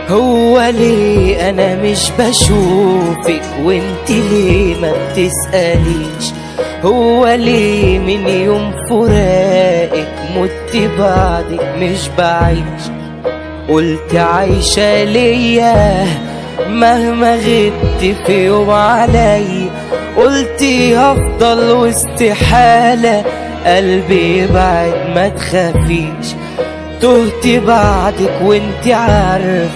هو ليه انا مش بشوفك وانت ليه ما بتسأليش هو ليه من يوم فراقك مت بعدك مش بعيش قلت عايشة ليا مهما غبت في يوم علي قلت هفضل واستحالة قلبي يبعد ما تخافيش تهت بعدك وانت عارفة